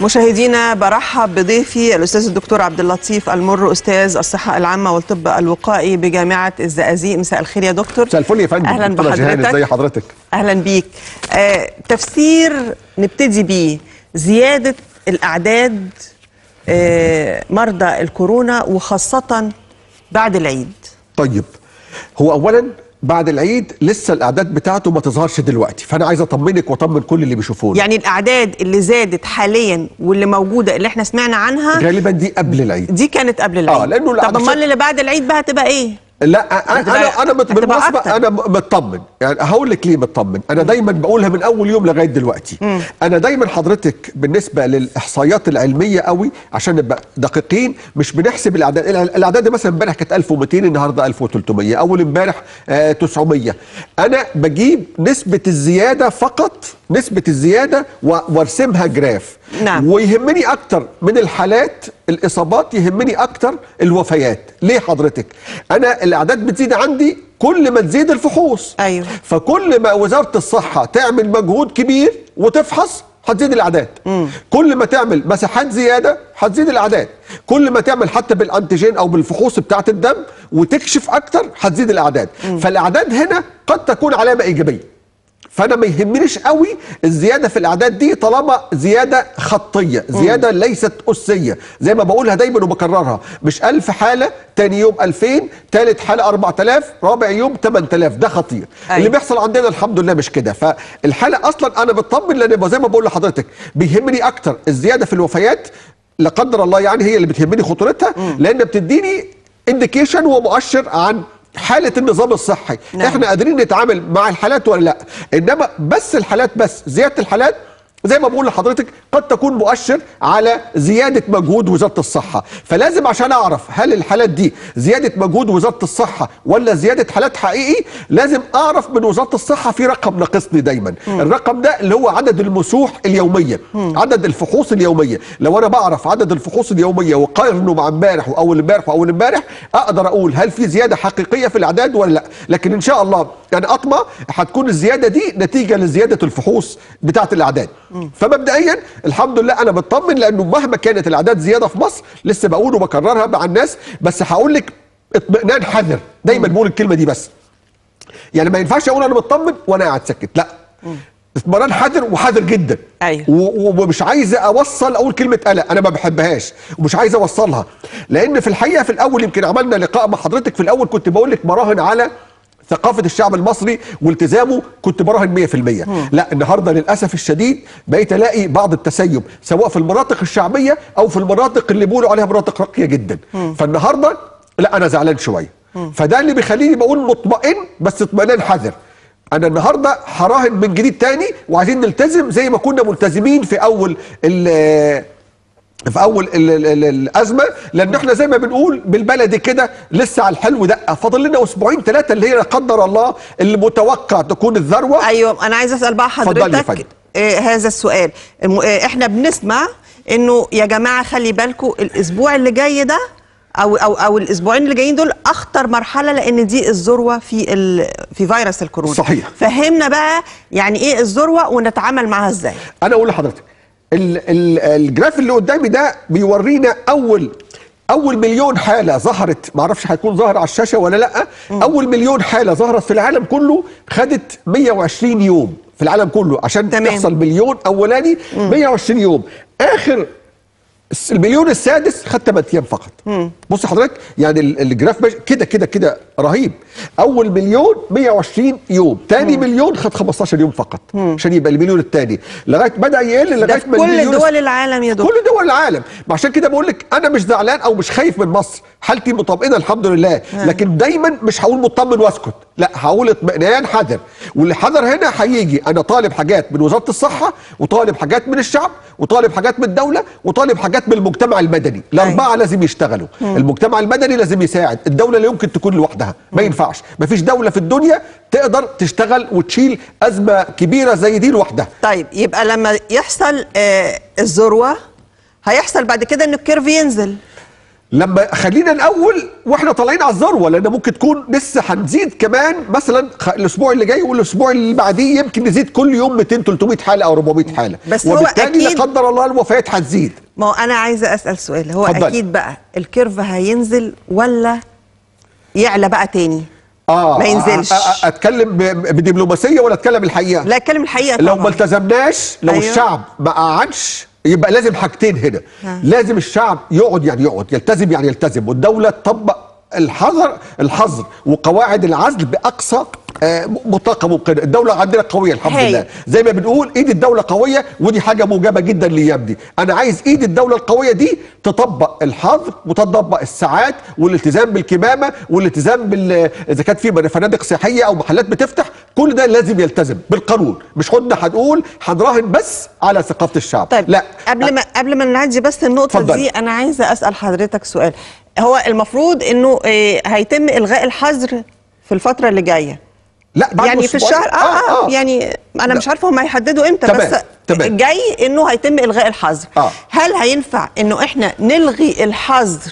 مشاهدينا برحب بضيفي الاستاذ الدكتور عبد اللطيف المر استاذ الصحه العامه والطب الوقائي بجامعه الزقازيق مساء الخير يا دكتور مساء الفل يا فندم اهلا دكتورة جيهان، بحضرتك ازي حضرتك اهلا بيك آه تفسير نبتدي بيه زياده الاعداد آه مرضى الكورونا وخاصه بعد العيد طيب هو اولا بعد العيد لسه الاعداد بتاعته ما تظهرش دلوقتي فانا عايز اطمنك واطمن كل اللي بيشوفونا يعني الاعداد اللي زادت حاليا واللي موجوده اللي احنا سمعنا عنها غالبا دي قبل العيد دي كانت قبل العيد آه، لأنه طب العدسات- امال اللي بعد العيد بقى هتبقى ايه لا انا هتبقى- انا انا مت- هتبقى بالمناسبه أكتر. انا م- مطمن يعني هقول لك ليه مطمن انا دايما بقولها من اول يوم لغايه دلوقتي انا دايما حضرتك بالنسبه للاحصائيات العلميه قوي عشان نبقى دقيقين مش بنحسب الاعداد الع- الاعداد دي مثلا امبارح كانت 1200 النهارده 1300 اول امبارح آه 900 انا بجيب نسبه الزياده فقط نسبه الزياده و- وارسمها جراف نعم. ويهمني اكتر من الحالات الاصابات يهمني اكتر الوفيات ليه حضرتك انا الاعداد بتزيد عندي كل ما تزيد الفحوص أيوه. فكل ما وزاره الصحه تعمل مجهود كبير وتفحص هتزيد الاعداد كل ما تعمل مساحات زياده هتزيد الاعداد كل ما تعمل حتى بالانتيجين او بالفحوص بتاعه الدم وتكشف اكتر هتزيد الاعداد فالاعداد هنا قد تكون علامه ايجابيه فانا ما يهمنيش قوي الزياده في الاعداد دي طالما زياده خطيه زياده مم. ليست اسيه زي ما بقولها دايما وبكررها مش 1000 حاله تاني يوم 2000 ثالث حاله 4000 رابع يوم 8000 ده خطير أيوة. اللي بيحصل عندنا الحمد لله مش كده فالحاله اصلا انا بطمن لان زي ما بقول لحضرتك بيهمني اكتر الزياده في الوفيات لا قدر الله يعني هي اللي بتهمني خطورتها لان بتديني انديكيشن ومؤشر عن حالة النظام الصحي نعم. نعم. احنا قادرين نتعامل مع الحالات ولا لا انما بس الحالات بس زيادة الحالات زي ما بقول لحضرتك قد تكون مؤشر على زيادة مجهود وزارة الصحة فلازم عشان أعرف هل الحالات دي زيادة مجهود وزارة الصحة ولا زيادة حالات حقيقي لازم أعرف من وزارة الصحة في رقم ناقصني دايما الرقم ده اللي هو عدد المسوح اليومية عدد الفحوص اليومية لو أنا بعرف عدد الفحوص اليومية وقارنه مع امبارح وأول امبارح وأول امبارح أقدر أقول هل في زيادة حقيقية في الأعداد ولا لا لكن إن شاء الله يعني أطمع هتكون الزيادة دي نتيجة لزيادة الفحوص بتاعة الأعداد فمبدئيا الحمد لله انا مطمن لانه مهما كانت الاعداد زياده في مصر لسه بقول وبكررها مع الناس بس هقول لك اطمئنان حذر دايما بقول الكلمه دي بس يعني ما ينفعش اقول انا مطمن وانا قاعد ساكت لا اطمئنان حذر وحذر جدا أيوة. و- ومش عايز اوصل اقول كلمه قلق انا ما بحبهاش ومش عايز اوصلها لان في الحقيقه في الاول يمكن عملنا لقاء مع حضرتك في الاول كنت بقول لك مراهن على ثقافة الشعب المصري والتزامه كنت براهن 100% لا النهارده للأسف الشديد بقيت ألاقي بعض التسيب سواء في المناطق الشعبية أو في المناطق اللي بيقولوا عليها مناطق راقية جدا فالنهارده لا أنا زعلان شوية فده اللي بيخليني بقول مطمئن بس اطمئنان حذر انا النهارده هراهن من جديد تاني وعايزين نلتزم زي ما كنا ملتزمين في اول ال- في اول ال ال ال الازمه لان احنا زي ما بنقول بالبلدي كده لسه على الحلو دقه فاضل لنا اسبوعين ثلاثه اللي هي لا قدر الله اللي متوقع تكون الذروه ايوه انا عايزه اسال بقى اتفضلي يا حضرتك فندم. آه هذا السؤال الم- آه احنا بنسمع انه يا جماعه خلي بالكم الاسبوع اللي جاي ده او او او الاسبوعين اللي جايين دول اخطر مرحله لان دي الذروه في ال- في فيروس الكورونا صحيح. فهمنا بقى يعني ايه الذروه ونتعامل معاها ازاي انا اقول لحضرتك ال ال الجراف اللي قدامي ده بيورينا اول اول مليون حاله ظهرت ما اعرفش هيكون ظاهر على الشاشه ولا لا اول مليون حاله ظهرت في العالم كله خدت 120 يوم في العالم كله عشان تمام. تحصل مليون اولاني 120 يوم اخر الس- المليون السادس خد 8 ايام فقط بص حضرتك يعني ال- الجراف ماشي كده كده كده رهيب اول مليون 120 يوم تاني مليون خد 15 يوم فقط عشان يبقى المليون التاني لغايه بدا يقل ده لغايه في ما كل المليون دول العالم يا دكتور كل دول العالم عشان كده بقول لك انا مش زعلان او مش خايف من مصر حالتي مطمئنه الحمد لله لكن دايما مش هقول مطمن واسكت لا هقول اطمئنان حذر واللي حذر هنا هيجي انا طالب حاجات من وزاره الصحه وطالب حاجات من الشعب وطالب حاجات من الدوله وطالب حاجات من المجتمع المدني الاربعه لازم يشتغلوا المجتمع المدني لازم يساعد الدوله لا يمكن تكون لوحدها ما ينفعش مفيش دوله في الدنيا تقدر تشتغل وتشيل ازمه كبيره زي دي لوحدها طيب يبقى لما يحصل آه الذروه هيحصل بعد كده ان الكيرف ينزل لما خلينا الاول واحنا طالعين على الذروه لان ممكن تكون لسه هنزيد كمان مثلا خ- الاسبوع اللي جاي والاسبوع اللي بعديه يمكن نزيد كل يوم 200 300 حاله او 400 حاله بس هو وبالتالي أكيد- لا قدر الله الوفيات هتزيد ما هو انا عايزه اسال سؤال هو اتفضلي. اكيد بقى الكيرف هينزل ولا يعلى بقى تاني اه ما ينزلش. أ- أ- اتكلم ب- بدبلوماسيه ولا اتكلم الحقيقه لا اتكلم الحقيقه لو طبعا ما التزمناش لو أيوه. أيوه. الشعب ما قعدش يبقى لازم حاجتين هنا ها. لازم الشعب يقعد يعني يقعد يلتزم يعني يلتزم والدوله تطبق الحذر الحظر وقواعد العزل باقصى آه، مطلقه ممكنه الدوله عندنا قويه الحمد هاي. لله زي ما بنقول ايد الدوله قويه ودي حاجه موجبه جدا للايام دي انا عايز ايد الدوله القويه دي تطبق الحظر وتطبق الساعات والالتزام بالكمامه والالتزام بال اذا كانت في فنادق سياحيه او محلات بتفتح كل ده لازم يلتزم بالقانون مش كنا هنقول هنراهن بس على ثقافه الشعب طيب لا قبل ما قبل ما نعدي بس النقطه اتفضلي. دي انا عايزه اسال حضرتك سؤال هو المفروض انه آه، هيتم الغاء الحظر في الفتره اللي جايه لا بعد يعني في أسبوعين. الشهر آه, آه, يعني انا لا. مش عارفه هم هيحددوا امتى تمام، بس تمام. جاي انه هيتم الغاء الحظر آه. هل هينفع انه احنا نلغي الحظر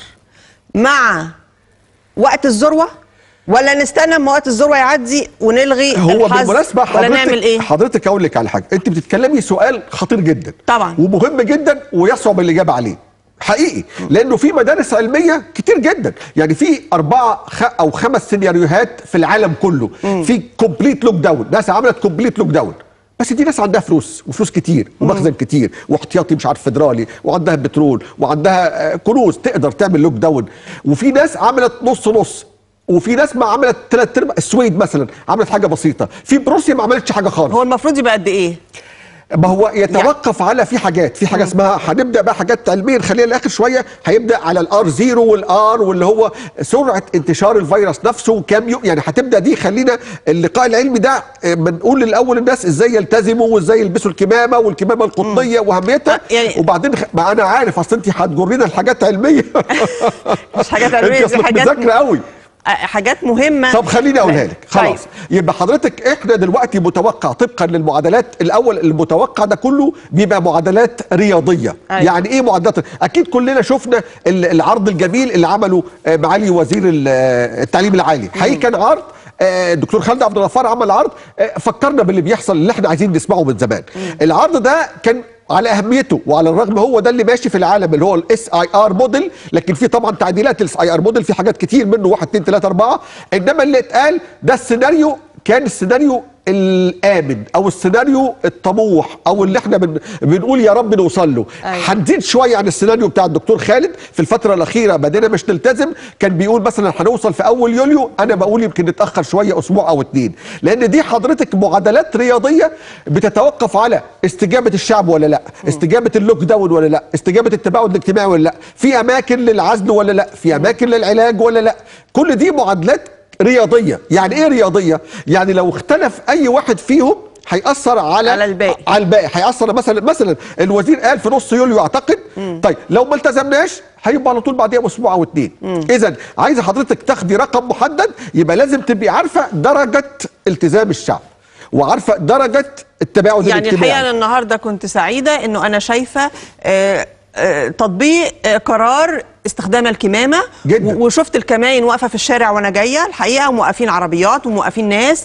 مع وقت الذروه ولا نستنى اما وقت الذروه يعدي ونلغي هو الحظر بالمناسبه ولا حضرتك نعمل ايه حضرتك اقول لك على حاجه انت بتتكلمي سؤال خطير جدا طبعا. ومهم جدا ويصعب الاجابه عليه حقيقي لانه في مدارس علميه كتير جدا يعني في اربعه خ... او خمس سيناريوهات في العالم كله في كومبليت لوك داون ناس عملت كومبليت لوك داون بس دي ناس عندها فلوس وفلوس كتير ومخزن كتير واحتياطي مش عارف فدرالي وعندها بترول وعندها آه، كنوز تقدر تعمل لوك داون وفي ناس عملت نص نص وفي ناس ما عملت ثلاث ارباع السويد مثلا عملت حاجه بسيطه في بروسيا ما عملتش حاجه خالص هو المفروض يبقى قد ايه ما هو يتوقف على في حاجات في حاجه اسمها هنبدا بقى حاجات علميه نخليها للاخر شويه هيبدا على الار زيرو والار واللي هو سرعه انتشار الفيروس نفسه وكام يوم يعني هتبدا دي خلينا اللقاء العلمي ده آه، بنقول الاول الناس ازاي يلتزموا وازاي يلبسوا الكمامه والكمامه القطنيه واهميتها آه، يعني- وبعدين خ- ما انا عارف اصل انت هتجرينا لحاجات علميه مش حاجات علمية، انت دي اصلك حاجات- مذاكره قوي آه، حاجات مهمه طب خليني اقولها لك طيب. خلاص يبقى حضرتك احنا دلوقتي متوقع طبقا للمعادلات الاول المتوقع ده كله بيبقى معادلات رياضيه أيوة. يعني ايه معادلات اكيد كلنا شفنا ال- العرض الجميل اللي عمله آه، معالي وزير ال- آه، التعليم العالي حقيقي كان عرض آه، الدكتور خالد عبد الغفار عمل عرض آه، فكرنا باللي بيحصل اللي احنا عايزين نسمعه من زمان العرض ده كان على اهميته وعلى الرغم هو ده اللي ماشي في العالم اللي هو الاس اي ار موديل لكن في طبعا تعديلات للاس اي ار موديل في حاجات كتير منه 1 2 3 4 انما اللي اتقال ده السيناريو كان السيناريو الامن او السيناريو الطموح او اللي احنا بن بنقول يا رب نوصل له أيوة. هنزيد شويه عن السيناريو بتاع الدكتور خالد في الفتره الاخيره بدينا مش نلتزم كان بيقول مثلا هنوصل في اول يوليو انا بقول يمكن نتاخر شويه اسبوع او اتنين لان دي حضرتك معادلات رياضيه بتتوقف على استجابه الشعب ولا لا استجابه اللوك داون ولا لا استجابه التباعد الاجتماعي ولا لا في اماكن للعزل ولا لا في اماكن للعلاج ولا لا كل دي معادلات رياضيه يعني ايه رياضيه يعني لو اختلف اي واحد فيهم هيأثر على على الباقي. على الباقي هيأثر مثلا مثلا الوزير قال في نص يوليو اعتقد طيب لو ما التزمناش هيبقى على طول بعديها باسبوع او اتنين اذا عايزه حضرتك تاخدي رقم محدد يبقى لازم تبقي عارفه درجه التزام الشعب وعارفه درجه التباعد يعني الحقيقه الاجتماعي انا النهارده كنت سعيده انه انا شايفه آه، آه، تطبيق آه، قرار استخدام الكمامه جداً. و- وشفت الكمائن واقفه في الشارع وانا جايه الحقيقه وموقفين عربيات وموقفين ناس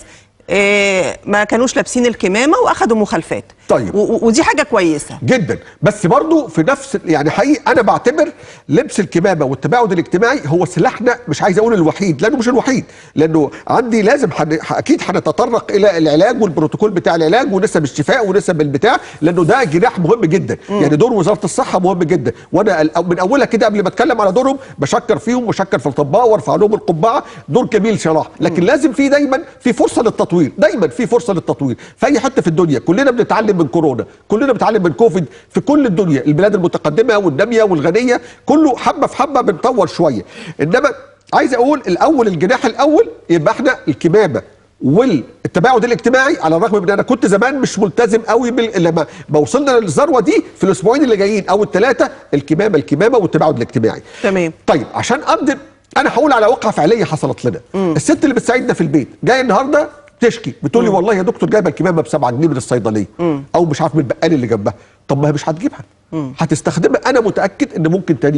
آه، ما كانوش لابسين الكمامه واخدوا مخالفات طيب. و- و- ودي حاجه كويسه جدا بس برضو في نفس يعني حقيقي انا بعتبر لبس الكمامه والتباعد الاجتماعي هو سلاحنا مش عايز اقول الوحيد لانه مش الوحيد لانه عندي لازم حن... اكيد هنتطرق الى العلاج والبروتوكول بتاع العلاج ونسب الشفاء ونسب البتاع لانه ده جناح مهم جدا يعني دور وزاره الصحه مهم جدا وانا ال- من اولها كده قبل ما اتكلم على دورهم بشكر فيهم وبشكر في الاطباء وارفع لهم القبعه دور كبير صراحه لكن لازم في دايما في فرصه للتطوير دايما في فرصه للتطوير في اي حته في الدنيا كلنا بنتعلم من كورونا كلنا بنتعلم من كوفيد في كل الدنيا البلاد المتقدمه والناميه والغنيه كله حبه في حبه بنطور شويه انما عايز اقول الاول الجناح الاول يبقى احنا الكمامه والتباعد الاجتماعي على الرغم من ان انا كنت زمان مش ملتزم قوي بال... لما ما وصلنا للذروه دي في الاسبوعين اللي جايين او الثلاثه الكمامه الكمامه والتباعد الاجتماعي تمام طيب عشان اقدر انا هقول على واقعه فعليه حصلت لنا الست اللي بتساعدنا في البيت جايه النهارده تشكي بتقول لي والله يا دكتور جايبه الكمامه ب 7 جنيه من الصيدليه او مش عارف من البقال اللي جنبها طب ما هي مش هتجيبها هتستخدمها انا متاكد ان ممكن تاني يوم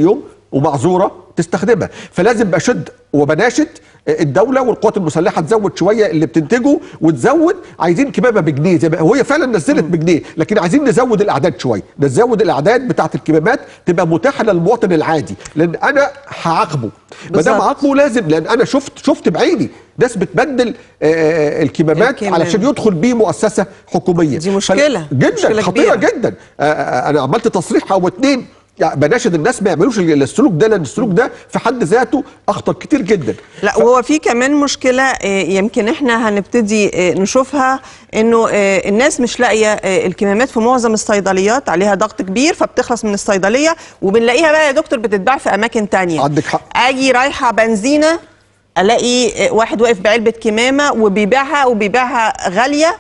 ومعذوره تستخدمها فلازم بشد وبناشد الدوله والقوات المسلحه تزود شويه اللي بتنتجه وتزود عايزين كمامه بجنيه زي ما هي فعلا نزلت بجنيه لكن عايزين نزود الاعداد شويه نزود الاعداد بتاعه الكمامات تبقى متاحه للمواطن العادي لان انا هعاقبه ما دام بالظبط. عاقبه لازم لان انا شفت شفت بعيني ناس بتبدل آه، الكمامات الكمام. علشان يدخل بيه مؤسسه حكوميه دي مشكلة. فل- جدا مشكلة خطيره كبيرة. جدا آه، آه، انا عملت تصريح او اتنين يعني بناشد الناس ما يعملوش السلوك ده لان السلوك ده في حد ذاته اخطر كتير جدا لا وهو في كمان مشكلة آه، يمكن احنا هنبتدي آه، نشوفها انه آه، الناس مش لاقية آه، الكمامات في معظم الصيدليات عليها ضغط كبير فبتخلص من الصيدلية وبنلاقيها بقى يا دكتور بتتباع في اماكن تانية عندك حق. اجي رايحة بنزينة الاقي آه، واحد واقف بعلبة كمامة وبيبيعها وبيبيعها غالية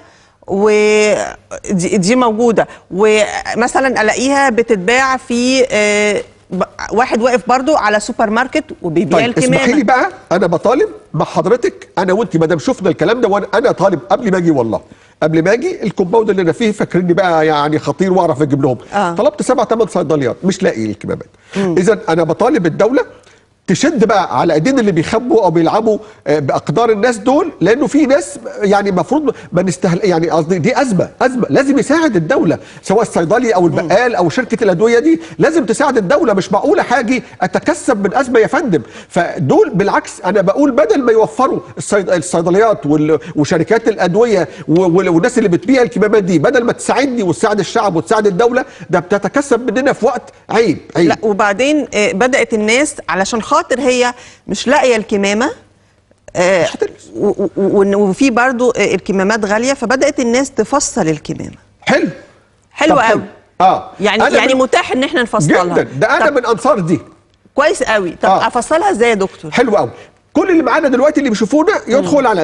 ودي دي موجودة ومثلا الاقيها بتتباع في آه، ب- واحد واقف برضو على سوبر ماركت وبيبيع طيب الكمامة اسمحي لي بقى انا بطالب مع حضرتك انا وانت ما دام شفنا الكلام ده وانا انا طالب قبل ما اجي والله قبل ما اجي الكومباوند اللي انا فيه فاكرني بقى يعني خطير واعرف اجيب لهم آه. طلبت سبع ثمان صيدليات مش لاقي الكمامات اذا انا بطالب الدوله تشد بقى على ايدين اللي بيخبوا او بيلعبوا آه، باقدار الناس دول لانه في ناس يعني المفروض ما نستهل يعني قصدي دي ازمه ازمه لازم يساعد الدوله سواء الصيدلي او البقال او شركه الادويه دي لازم تساعد الدوله مش معقوله حاجه اتكسب من ازمه يا فندم فدول بالعكس انا بقول بدل ما يوفروا الصيد- الصيدليات وال- وشركات الادويه و- وال- والناس اللي بتبيع الكمامات دي بدل ما تساعدني وتساعد الشعب وتساعد الدوله ده بتتكسب مننا في وقت عيب عيب لا وبعدين آه، بدأت الناس علشان خاطر هي مش لاقية الكمامة آه، مش هتلبس. و- و- و- وفي برضو آه، الكمامات غالية فبدأت الناس تفصل الكمامة حلو حلو طب قوي اه يعني أنا يعني من- متاح ان احنا نفصلها جدا ده انا طب من انصار دي كويس قوي طب آه. افصلها ازاي يا دكتور حلو قوي كل اللي معانا دلوقتي اللي بيشوفونا يدخل على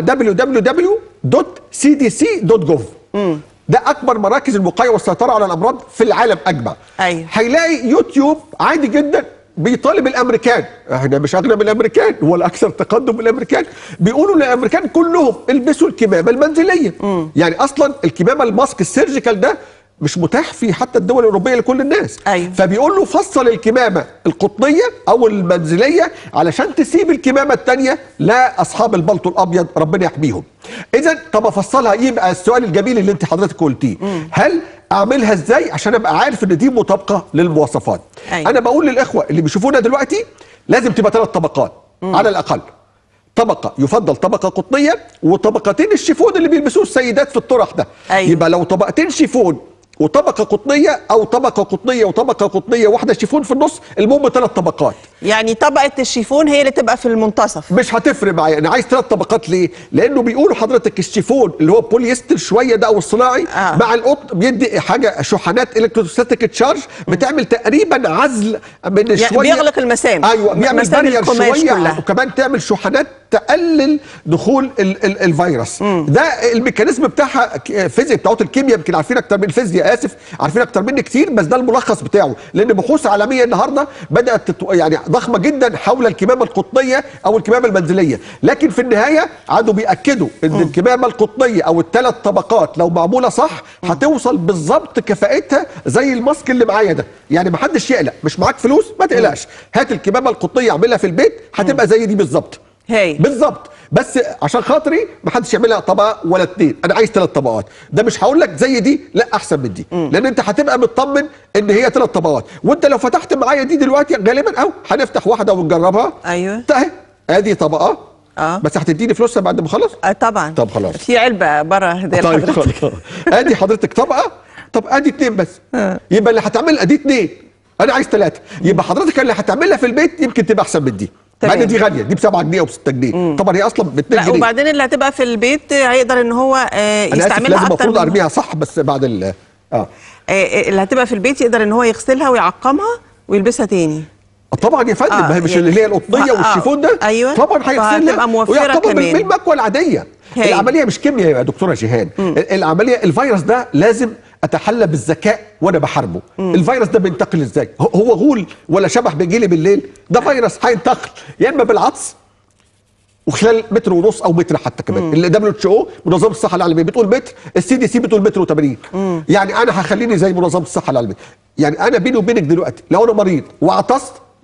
www.cdc.gov ده اكبر مراكز الوقايه والسيطره على الامراض في العالم اجمع أيوة. هيلاقي يوتيوب عادي جدا بيطالب الامريكان احنا مش اغنى من الامريكان ولا اكثر تقدم من الامريكان بيقولوا للامريكان كلهم البسوا الكمامه المنزليه يعني اصلا الكمامه الماسك السيرجيكال ده مش متاح في حتى الدول الاوروبيه لكل الناس أيوة. فبيقول له فصل الكمامه القطنيه او المنزليه علشان تسيب الكمامه الثانيه لاصحاب البلطو الابيض ربنا يحميهم اذا طب افصلها يبقى السؤال الجميل اللي انت حضرتك قلتيه هل اعملها ازاي عشان ابقى عارف ان دي مطابقه للمواصفات أيوة. انا بقول للاخوه اللي بيشوفونا دلوقتي لازم تبقى ثلاث طبقات على الاقل طبقة يفضل طبقة قطنية وطبقتين الشيفون اللي بيلبسوه السيدات في الطرح ده أيوة. يبقى لو طبقتين شيفون وطبقة قطنية أو طبقة قطنية وطبقة قطنية واحدة شيفون في النص المهم ثلاث طبقات يعني طبقة الشيفون هي اللي تبقى في المنتصف مش هتفرق معايا انا عايز ثلاث طبقات ليه؟ لانه بيقولوا حضرتك الشيفون اللي هو بوليستر شويه ده او الصناعي آه. آه. مع القطن بيدي حاجه شحنات الكتروستاتيك تشارج بتعمل تقريبا عزل من يعني شويه بيغلق المسام ايوه بيعمل مسام بارير القماش شويه كلها. وكمان تعمل شحنات تقلل دخول ال ال الفيروس ده الميكانيزم بتاعها ك- فيزياء بتاعت الكيمياء يمكن عارفين اكتر من الفيزياء اسف عارفين اكتر مني كتير بس ده الملخص بتاعه لان بحوث عالميه النهارده بدات تتو يعني ضخمه جدا حول الكمامه القطنيه او الكمامه المنزليه لكن في النهايه عادوا بياكدوا ان الكمامه القطنيه او الثلاث طبقات لو معموله صح هتوصل بالظبط كفاءتها زي الماسك اللي معايا ده يعني ما حدش يقلق مش معاك فلوس ما تقلقش هات الكمامه القطنيه اعملها في البيت هتبقى زي دي بالظبط هاي بالظبط بس عشان خاطري ما حدش يعملها طبقه ولا اتنين انا عايز ثلاث طبقات ده مش هقول لك زي دي لا احسن من دي لان انت هتبقى مطمن ان هي ثلاث طبقات وانت لو فتحت معايا دي دلوقتي غالبا اهو هنفتح واحده ونجربها أيوة. اهي ادي طبقه آه. بس هتديني فلوسها بعد ما اخلص آه طبعا طب خلاص. في علبة بره هدية طيب لحضرتك خلاص ادي حضرتك طبقه طب ادي اتنين بس يبقى اللي هتعمل ادي اتنين انا عايز ثلاثه يبقى حضرتك اللي هتعملها في البيت يمكن تبقى احسن من دي مع تمام. ان دي غاليه دي ب 7 جنيه او ب 6 جنيه طبعا هي اصلا ب 2 لا جنيه وبعدين اللي هتبقى في البيت هيقدر ان هو آه، انا اسف يستعملها لازم اكتر المفروض من ارميها صح بس بعد ال اه آه، آه، اللي هتبقى في البيت يقدر ان هو يغسلها ويعقمها ويلبسها تاني طبعا يا فندم آه، ما هي مش يعني- اللي هي القطنيه آه، والشيفون ده أيوة. طبعا هيغسلها فهتبقى موفرة ويعتبر كمان. بالمكوى العاديه هاي. العمليه مش كيمياء يا دكتوره جيهان ال- العمليه الفيروس ده لازم اتحلى بالذكاء وانا بحاربه الفيروس ده بينتقل ازاي هو- هو غول ولا شبح بيجي لي بالليل ده فيروس هينتقل يا اما بالعطس وخلال متر ونص او متر حتى كمان ال دبليو اتش او منظمه الصحه العالميه بتقول متر السي دي سي بتقول متر و80 يعني انا هخليني زي منظمه الصحه العالميه يعني انا بيني وبينك دلوقتي لو انا مريض وعطست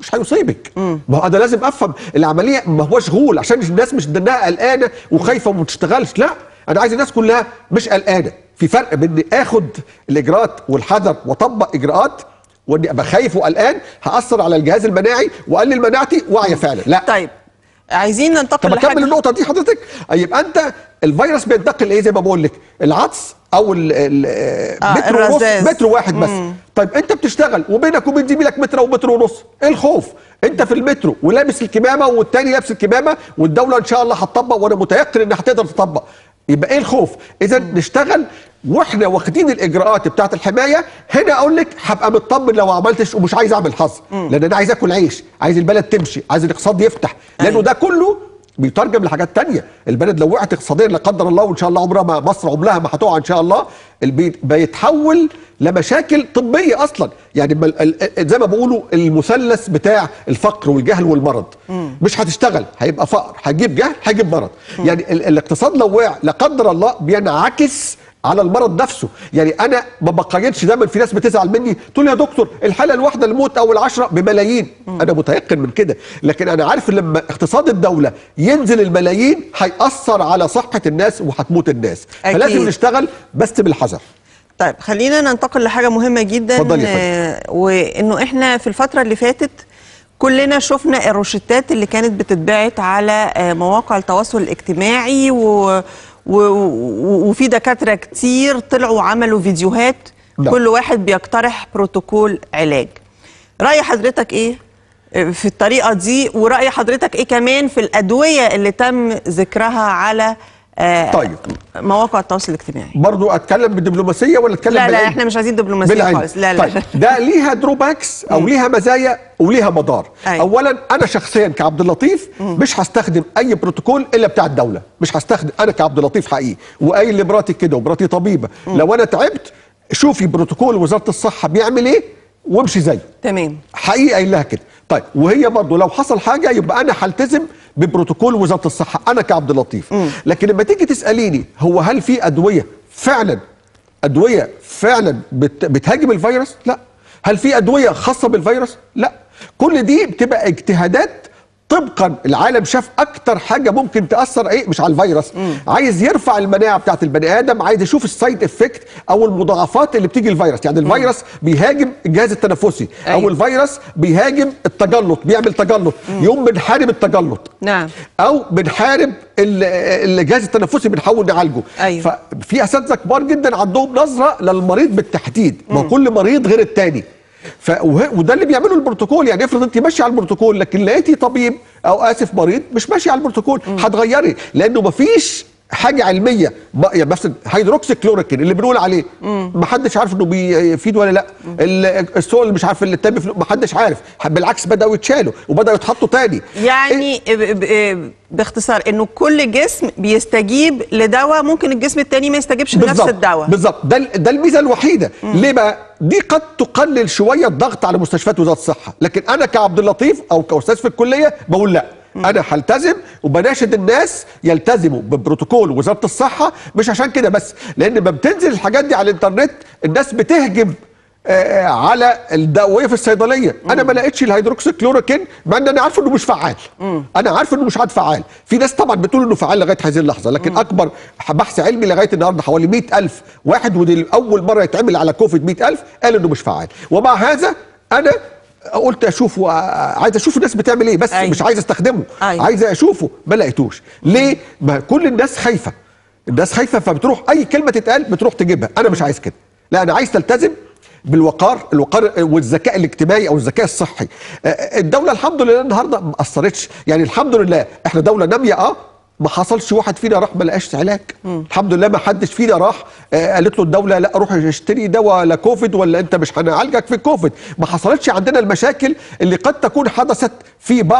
مش هيصيبك ما هو انا لازم افهم العمليه ما هوش غول عشان الناس مش دنها قلقانه وخايفه وما تشتغلش لا انا عايز الناس كلها مش قلقانه في فرق بين إني اخد الاجراءات والحذر واطبق اجراءات واني ابقى خايف وقلقان هاثر على الجهاز المناعي واقلل مناعتي واعيه فعلا لا طيب عايزين ننتقل طب اكمل لحاجه النقطه دي حضرتك يبقى انت الفيروس بينتقل ايه زي ما بقول لك العطس او ال ال آه، متر ونص الرذاذ. متر واحد بس طيب انت بتشتغل وبينك وبين زميلك متر او متر ونص ايه الخوف انت في المترو ولابس الكمامه والتاني لابس الكمامه والدوله ان شاء الله هتطبق وانا متيقن انها هتقدر تطبق يبقى ايه الخوف اذا نشتغل واحنا واخدين الاجراءات بتاعه الحمايه هنا اقول لك هبقى مطمن لو ما عملتش ومش عايز اعمل حظ لان انا عايز اكل عيش عايز البلد تمشي عايز الاقتصاد يفتح لانه أيوة. ده كله بيترجم لحاجات تانية البلد لو وقعت اقتصاديا لا قدر الله وان شاء الله عمرها ما مصر عمرها ما هتقع ان شاء الله البي- بيتحول لمشاكل طبيه اصلا يعني ما ال- ال- زي ما بيقولوا المثلث بتاع الفقر والجهل والمرض مش هتشتغل هيبقى فقر هتجيب جهل هيجيب مرض يعني ال- الاقتصاد لو وقع لا قدر الله بينعكس على المرض نفسه يعني انا ما بقيدش دايما في ناس بتزعل مني تقول لي يا دكتور الحاله الواحده الموت او العشره بملايين انا متيقن من كده لكن انا عارف إن لما اقتصاد الدوله ينزل الملايين هياثر على صحه الناس وهتموت الناس أكيد. فلازم نشتغل بس بالحذر طيب خلينا ننتقل لحاجه مهمه جدا اتفضلي يا فندم. آه، وانه احنا في الفتره اللي فاتت كلنا شفنا الروشتات اللي كانت بتتبعت على آه، مواقع التواصل الاجتماعي و و و- وفي دكاتره كتير طلعوا وعملوا فيديوهات نعم. كل واحد بيقترح بروتوكول علاج راي حضرتك ايه آه، في الطريقه دي وراي حضرتك ايه كمان في الادويه اللي تم ذكرها على آه، طيب. مواقع التواصل الاجتماعي برضو اتكلم بدبلوماسيه ولا اتكلم لا لا بالعلم؟ احنا مش عايزين دبلوماسيه بالعلم. خالص لا لا طيب ده ليها دروباكس او ليها مزايا وليها مضار أيوة. اولا انا شخصيا كعبد اللطيف مش هستخدم اي بروتوكول الا بتاع الدوله مش هستخدم انا كعبد اللطيف حقيقي وقايل لمراتي كده ومراتي طبيبه لو انا تعبت شوفي بروتوكول وزاره الصحه بيعمل ايه وامشي زيه تمام حقيقه قايل لها كده طيب وهي برضه لو حصل حاجه يبقى انا هلتزم ببروتوكول وزاره الصحه انا كعبد اللطيف لكن لما تيجي تساليني هو هل في ادويه فعلا ادويه فعلا بت بتهاجم الفيروس لا هل في ادويه خاصه بالفيروس لا كل دي بتبقى اجتهادات طبقا العالم شاف اكتر حاجه ممكن تاثر ايه مش على الفيروس عايز يرفع المناعه بتاعت البني ادم عايز يشوف السايد افكت او المضاعفات اللي بتيجي الفيروس يعني الفيروس بيهاجم الجهاز التنفسي او أيوة. الفيروس بيهاجم التجلط بيعمل تجلط يوم بنحارب التجلط نعم. او بنحارب ال- الجهاز التنفسي بنحاول نعالجه أيوة. ففي اساتذه كبار جدا عندهم نظره للمريض بالتحديد ما كل مريض غير التاني ف وه- وده اللي بيعمله البروتوكول يعني افرض انت ماشي على البروتوكول لكن لقيتي طبيب او اسف مريض مش ماشي على البروتوكول هتغيري لانه مفيش حاجه علميه ما- يعني مثلا هيدروكسي كلوريكين اللي بنقول عليه ما حدش عارف انه بيفيد ولا لا ال- السول اللي مش عارف اللي التاني ما حدش عارف بالعكس بداوا يتشالوا وبداوا يتحطوا تاني يعني ب- ب- باختصار انه كل جسم بيستجيب لدواء ممكن الجسم التاني ما يستجيبش لنفس بالظبط الدواء بالظبط ده ال- ده الميزه الوحيده ليه بقى دي قد تقلل شويه الضغط على مستشفيات وزاره الصحه لكن انا كعبد اللطيف او كاستاذ في الكليه بقول لا انا هلتزم وبناشد الناس يلتزموا ببروتوكول وزاره الصحه مش عشان كده بس لان لما بتنزل الحاجات دي على الانترنت الناس بتهجم آه، على الدواء في الصيدليه انا ما لقيتش الهيدروكسي كلوروكين مع ان انا عارف انه مش فعال انا عارف انه مش عاد فعال في ناس طبعا بتقول انه فعال لغايه هذه اللحظه لكن اكبر بحث علمي لغايه النهارده حوالي 100000 واحد ودي اول مره يتعمل على كوفيد 100000 قال انه مش فعال ومع هذا انا قلت اشوف عايز اشوف الناس بتعمل ايه بس أيوة. مش عايز استخدمه أيوة. عايز اشوفه ما لقيتوش ليه ما كل الناس خايفه الناس خايفه فبتروح اي كلمه تتقال بتروح تجيبها انا مش عايز كده لا انا عايز تلتزم بالوقار الوقار والذكاء الاجتماعي او الذكاء الصحي آه، الدوله الحمد لله النهارده ما اثرتش يعني الحمد لله احنا دوله ناميه اه ما حصلش واحد فينا راح ما لقاش علاج الحمد لله ما حدش فينا راح آه، قالت له الدوله لا روح اشتري دواء لكوفيد ولا انت مش هنعالجك في كوفيد ما حصلتش عندنا المشاكل اللي قد تكون حدثت في بعض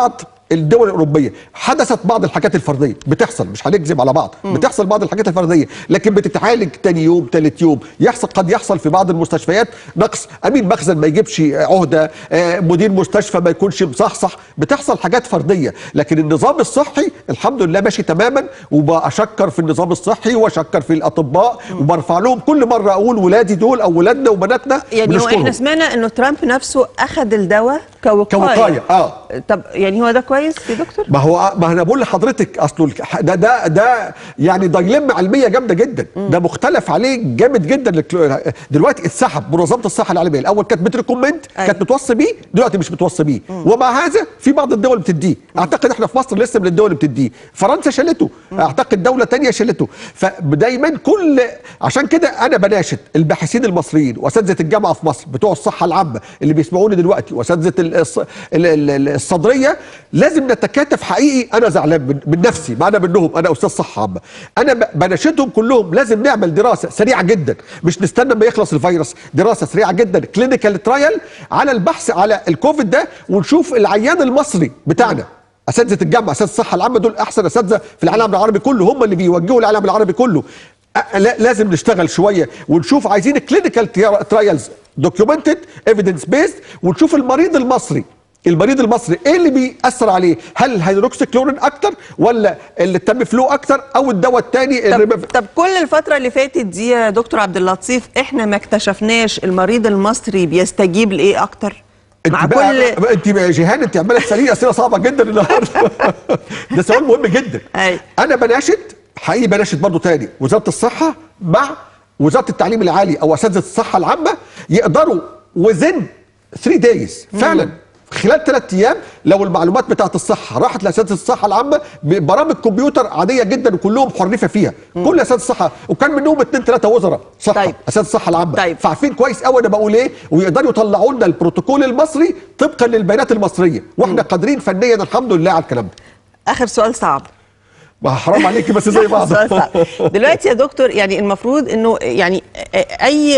الدول الاوروبيه حدثت بعض الحاجات الفرديه بتحصل مش هنكذب على بعض بتحصل بعض الحاجات الفرديه لكن بتتعالج تاني يوم تالت يوم يحصل قد يحصل في بعض المستشفيات نقص امين مخزن ما يجيبش عهده آه، مدير مستشفى ما يكونش مصحصح بتحصل حاجات فرديه لكن النظام الصحي الحمد لله ماشي تماما وبشكر في النظام الصحي واشكر في الاطباء وبرفع لهم كل مره اقول ولادي دول او ولادنا وبناتنا يعني هو بنشكرهم. احنا سمعنا انه ترامب نفسه اخذ الدواء كوقايه كوقايه اه طب يعني هو ده كويس يا دكتور؟ ما هو ما انا بقول لحضرتك اصله الك- ده ده ده يعني دايلما علميه جامده جدا ده مختلف عليه جامد جدا الكلو- دلوقتي اتسحب منظمه الصحه العالميه الاول كانت بتريكومند أيوة. كانت بتوصي بيه دلوقتي مش بتوصي بيه ومع هذا في بعض الدول بتديه اعتقد احنا في مصر لسه من الدول اللي بتديه فرنسا شالته اعتقد دوله تانية شالته فدايما كل عشان كده انا بناشد الباحثين المصريين واساتذه الجامعه في مصر بتوع الصحه العامه اللي بيسمعوني دلوقتي واساتذه الص- ال- ال- ال- الصدريه لازم نتكاتف حقيقي انا زعلان من, من نفسي ما انا منهم انا استاذ صحه عامه انا ب- بناشدهم كلهم لازم نعمل دراسه سريعه جدا مش نستنى ما يخلص الفيروس دراسه سريعه جدا كلينيكال ترايل على البحث على الكوفيد ده ونشوف العيان المصري بتاعنا اساتذه الجامعه اساتذه الصحه العامه دول احسن اساتذه في العالم العربي كله هم اللي بيوجهوا العالم العربي كله أ- لا- لازم نشتغل شويه ونشوف عايزين كلينيكال ترايلز دوكيومنتد ايفيدنس بيست ونشوف المريض المصري المريض المصري ايه اللي بيأثر عليه هل الهيدروكسيكلورين اكتر ولا اللي تم فلو اكتر او الدواء الثاني طب, طب كل الفترة اللي فاتت دي يا دكتور عبد اللطيف احنا ما اكتشفناش المريض المصري بيستجيب لايه اكتر؟ مع انت كل بقى انت يا جيهان انت عماله تساليني اسئله صعبه جدا النهارده ده سؤال مهم جدا أي. انا بناشد حقيقي بناشد برضو تاني وزاره الصحه مع وزاره التعليم العالي او اساتذه الصحه العامه يقدروا وزن 3 دايز فعلا خلال ثلاث ايام لو المعلومات بتاعت الصحه راحت لاساتذه الصحه العامه ببرامج كمبيوتر عاديه جدا وكلهم حرفه فيها كل اساتذه الصحه وكان منهم اثنين ثلاثه وزراء صحه طيب. اساتذه الصحه العامه طيب. فعارفين كويس قوي انا بقول ايه ويقدروا يطلعوا لنا البروتوكول المصري طبقا للبيانات المصريه واحنا قادرين فنيا الحمد لله على الكلام ده اخر سؤال صعب ما حرام عليكي بس زي بعض سؤال صعب. دلوقتي يا دكتور يعني المفروض انه يعني اي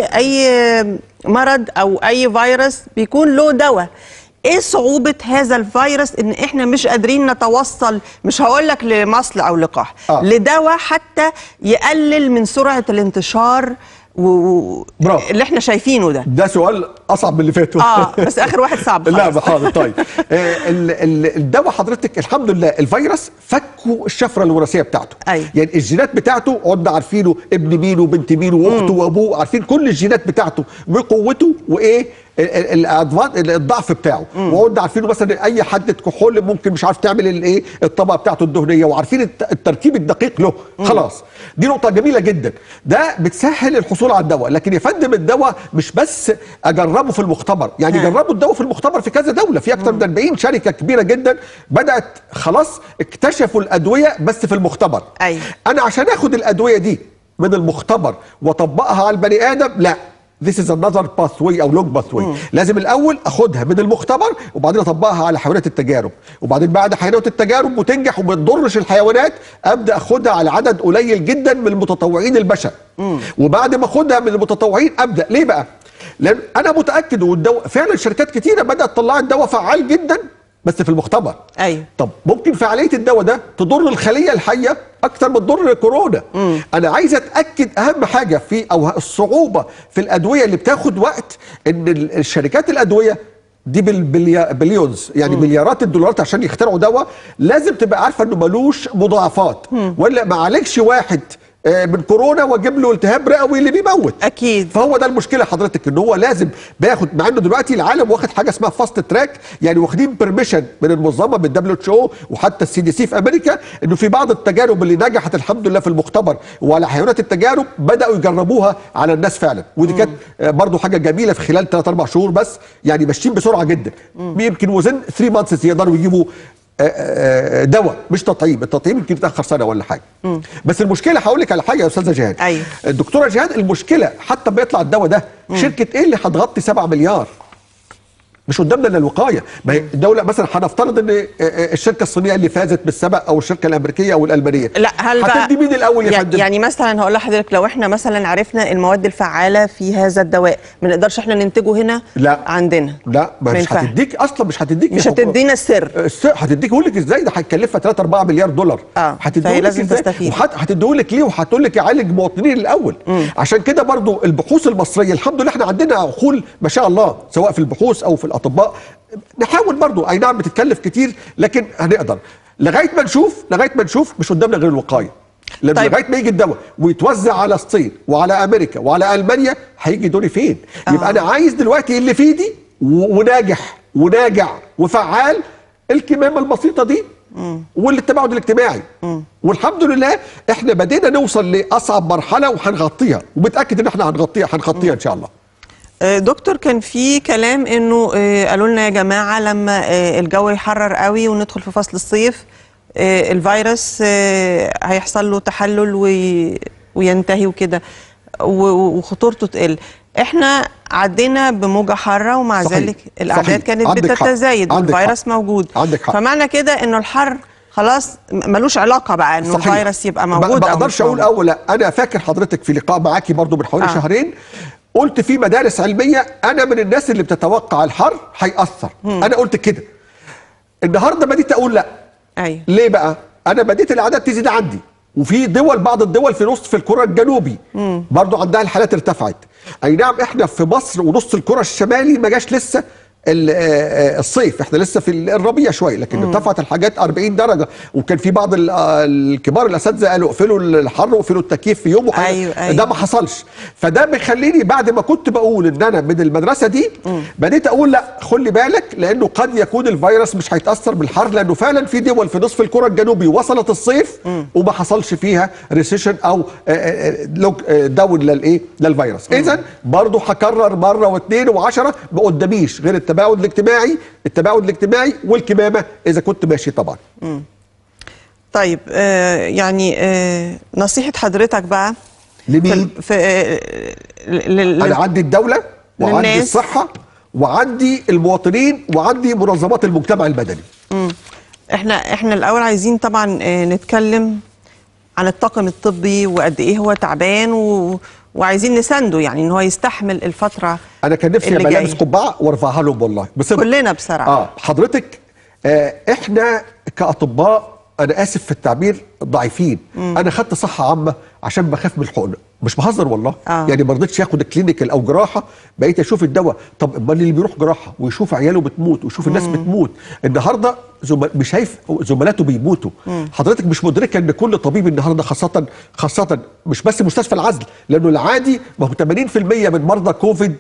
اي مرض او اي فيروس بيكون له دواء ايه صعوبة هذا الفيروس ان احنا مش قادرين نتوصل مش هقول لك لمصل او لقاح آه. لدواء حتى يقلل من سرعة الانتشار و... و- برافو. اللي احنا شايفينه ده ده سؤال اصعب من اللي فاتوا اه بس اخر واحد صعب لا خالص. حاضر طيب آه، ال- ال- الدواء حضرتك الحمد لله الفيروس فكوا الشفره الوراثيه بتاعته أيوة. يعني الجينات بتاعته قعدنا عارفينه ابن مين وبنت مين واخته وابوه عارفين كل الجينات بتاعته وقوته وايه ال- ال- الأضفاد- ال- الضعف بتاعه وقعدنا عارفينه مثلا اي حد كحول ممكن مش عارف تعمل الايه الطبقه بتاعته الدهنيه وعارفين الت- التركيب الدقيق له خلاص دي نقطه جميله جدا ده بتسهل الحصول على الدواء لكن يا فندم الدواء مش بس اجربه في المختبر يعني ها. جربوا الدواء في المختبر في كذا دوله في اكثر من 40 شركه كبيره جدا بدات خلاص اكتشفوا الادويه بس في المختبر أيوة. انا عشان اخد الادويه دي من المختبر واطبقها على البني ادم لا This is another pathway او لونج pathway لازم الاول اخدها من المختبر وبعدين اطبقها على حيوانات التجارب وبعدين بعد حيوانات التجارب وتنجح وما تضرش الحيوانات ابدا اخدها على عدد قليل جدا من المتطوعين البشر وبعد ما اخدها من المتطوعين ابدا ليه بقى لان انا متاكد والدواء فعلا شركات كتيره بدات تطلع الدواء فعال جدا بس في المختبر ايوه طب ممكن فعاليه الدواء ده تضر الخليه الحيه اكتر ما تضر كورونا انا عايز اتاكد اهم حاجه في او الصعوبه في الادويه اللي بتاخد وقت ان ال- الشركات الادويه دي بالبليونز يعني مليارات الدولارات عشان يخترعوا دواء لازم تبقى عارفه انه ملوش مضاعفات ولا ما عليكش واحد آه، من كورونا واجيب له التهاب رئوي اللي بيموت اكيد فهو ده المشكله حضرتك ان هو لازم بياخد مع انه دلوقتي العالم واخد حاجه اسمها فاست تراك يعني واخدين بيرميشن من المنظمه من الدبليو اتش او وحتى السي دي سي في امريكا انه في بعض التجارب اللي نجحت الحمد لله في المختبر وعلى حيوانات التجارب بداوا يجربوها على الناس فعلا ودي كانت آه، برضو حاجه جميله في خلال 3 4 شهور بس يعني ماشيين بسرعه جدا يمكن وزن 3 مانثس يقدروا يجيبوا آه، آه، دواء مش تطعيم التطعيم يمكن يتاخر سنه ولا حاجه بس المشكله هقول لك على حاجه يا استاذه جهاد أيوة. الدكتوره جهاد المشكله حتى بيطلع الدواء ده شركه ايه اللي هتغطي 7 مليار مش قدامنا الا الوقايه ما هي الدوله مثلا هنفترض ان آه، آه، الشركه الصينيه اللي فازت بالسبق او الشركه الامريكيه او الالمانيه لا هل بقى هتدي مين الاول يا يع- فندم يعني مثلا هقول لحضرتك لو احنا مثلا عرفنا المواد الفعاله في هذا الدواء ما نقدرش احنا ننتجه هنا لا. عندنا لا ما مش ينفعش. هتديك اصلا مش هتديك مش يا حكومة. هتدينا السر الس- هتديك اقول لك ازاي ده هيكلفها 3 4 مليار دولار آه، هتديه فهي لك لازم ازاي تستفيد. هتديه لك ليه وهتقول لك يعالج مواطنين الاول عشان كده برضو البحوث المصريه الحمد لله احنا عندنا عقول ما شاء الله سواء في البحوث او في الاطباء نحاول برضو اي نعم بتتكلف كتير لكن هنقدر لغايه ما نشوف لغايه ما نشوف مش قدامنا غير الوقايه لأن طيب. لغايه ما يجي الدواء ويتوزع على الصين وعلى امريكا وعلى المانيا هيجي دوري فين؟ يبقى آه. انا عايز دلوقتي اللي في ايدي و- وناجح وناجع وفعال الكمامه البسيطه دي والتباعد الاجتماعي والحمد لله احنا بدينا نوصل لاصعب مرحله وهنغطيها ومتاكد ان احنا هنغطيها هنغطيها ان شاء الله آه، دكتور كان في كلام انه آه، قالوا لنا يا جماعه لما آه، الجو يحرر قوي وندخل في فصل الصيف آه، الفيروس آه، هيحصل له تحلل وي- وينتهي وكده و- و- وخطورته تقل احنا عدينا بموجه حاره ومع صحيح. ذلك الاعداد صحيح. كانت عندك حق. بتتزايد عندك والفيروس حق. موجود عندك حق. فمعنى كده انه الحر خلاص م- ملوش علاقه بقى انه صحيح. الفيروس يبقى ما- موجود ما أو اقدرش مش اقول موجود. اول لا انا فاكر حضرتك في لقاء معاكي برضو من حوالي آه. آه. شهرين قلت في مدارس علميه انا من الناس اللي بتتوقع الحر هيأثر انا قلت كده النهارده بديت اقول لا ايوه ليه بقى؟ انا بديت الاعداد تزيد عندي وفي دول بعض الدول في نصف الكره الجنوبي برضو عندها الحالات ارتفعت اي نعم احنا في مصر ونص الكره الشمالي ما جاش لسه ال- آه، آه، الصيف احنا لسه في الربيع شويه لكن ارتفعت الحاجات 40 درجه وكان في بعض ال- آه، الكبار الاساتذه قالوا اقفلوا الحر واقفلوا التكييف في يوم وح- أيوة، أيوة. ده ما حصلش فده بيخليني بعد ما كنت بقول ان انا من المدرسه دي بديت اقول لا خلي بالك لانه قد يكون الفيروس مش هيتاثر بالحر لانه فعلا في دول في نصف الكره الجنوبي وصلت الصيف وما حصلش فيها ريسيشن او آه، آه، لوك- آه، داون للايه للفيروس اذا برضه هكرر مره واثنين وعشرة ما قداميش غير التباعد الاجتماعي التباعد الاجتماعي والكمامه اذا كنت ماشي طبعا طيب آه يعني آه نصيحة حضرتك بقى لمين؟ في, في آه ل- ل- انا عندي الدوله وعندي للناس. الصحه وعندي المواطنين وعندي منظمات المجتمع المدني احنا احنا الاول عايزين طبعا آه نتكلم عن الطاقم الطبي وقد ايه هو تعبان و وعايزين نسانده يعني ان هو يستحمل الفترة انا كان نفسي اللي ابقى لابس جاية. قبعه وارفعها لهم والله بصدق كلنا بصراحة اه حضرتك آه احنا كاطباء انا اسف في التعبير ضعيفين انا خدت صحه عامه عشان بخاف من الحقنه مش بهزر والله آه. يعني ما رضيتش اخد كلينيكال او جراحه بقيت اشوف الدواء طب امال اللي بيروح جراحه ويشوف عياله بتموت ويشوف الناس بتموت النهارده زم... مش شايف زملاته بيموتوا حضرتك مش مدركه ان كل طبيب النهارده خاصه خاصه مش بس مستشفى العزل لانه العادي ما هو 80% من مرضى كوفيد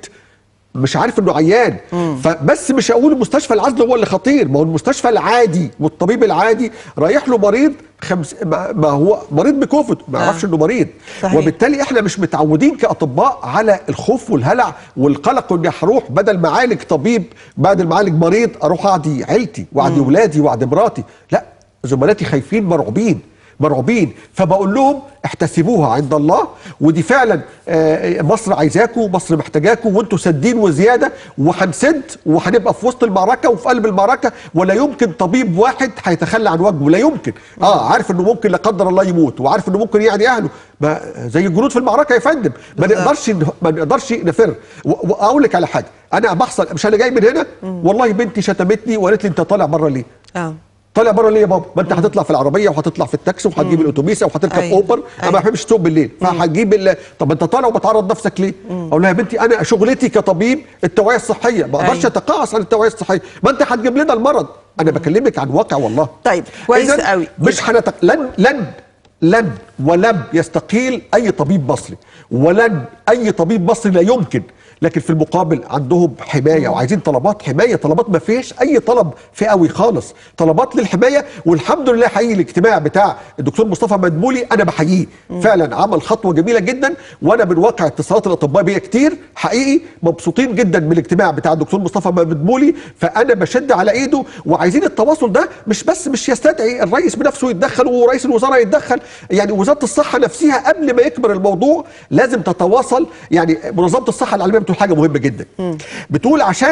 مش عارف انه عيان فبس مش هقول المستشفى العزل هو اللي خطير ما هو المستشفى العادي والطبيب العادي رايح له مريض خمس ما ما هو مريض بكوفيد ما آه. يعرفش انه مريض صحيح. وبالتالي احنا مش متعودين كاطباء على الخوف والهلع والقلق اني هروح بدل ما اعالج طبيب بدل ما اعالج مريض اروح اعدي عيلتي واعدي ولادي واعدي مراتي لا زملاتي خايفين مرعوبين مرعوبين فبقول لهم احتسبوها عند الله ودي فعلا آه، مصر عايزاكم مصر محتاجاكم وانتوا سادين وزياده وهنسد وهنبقى في وسط المعركه وفي قلب المعركه ولا يمكن طبيب واحد هيتخلى عن واجبه لا يمكن اه عارف انه ممكن لا قدر الله يموت وعارف انه ممكن يعني اهله ما زي الجنود في المعركه يا فندم ما بالظبط. نقدرش ما نقدرش نفر و- واقول لك على حاجه انا بحصل مش انا جاي من هنا والله بنتي شتمتني وقالت لي انت طالع بره ليه اه طالع بره ليه يا بابا؟ ما انت هتطلع في العربيه وهتطلع في التاكسي وهتجيب الاتوبيس او هتركب أيوة. اوبر انا أيوة. ما بحبش اسوق بالليل فهتجيب ال... طب انت طالع وبتعرض نفسك ليه؟ اقول لها يا بنتي انا شغلتي كطبيب التوعيه الصحيه ما اقدرش أيوة. اتقاعس عن التوعيه الصحيه ما انت هتجيب لنا المرض انا بكلمك عن واقع والله طيب، كويس إذن قوي. مش هنتق... لن لن لن ولم يستقيل اي طبيب مصري ولن اي طبيب مصري لا يمكن لكن في المقابل عندهم حمايه وعايزين طلبات حمايه طلبات ما فيش اي طلب فئوي خالص طلبات للحمايه والحمد لله حقيقي الاجتماع بتاع الدكتور مصطفى مدبولي انا بحييه فعلا عمل خطوه جميله جدا وانا من واقع اتصالات الاطباء بيا كتير حقيقي مبسوطين جدا من الاجتماع بتاع الدكتور مصطفى مدبولي فانا بشد على ايده وعايزين التواصل ده مش بس مش يستدعي الرئيس بنفسه يتدخل ورئيس الوزراء يتدخل يعني وزاره الصحه نفسها قبل ما يكبر الموضوع لازم تتواصل يعني منظمه الصحه العالميه بتقول حاجه مهمه جدا بتقول عشان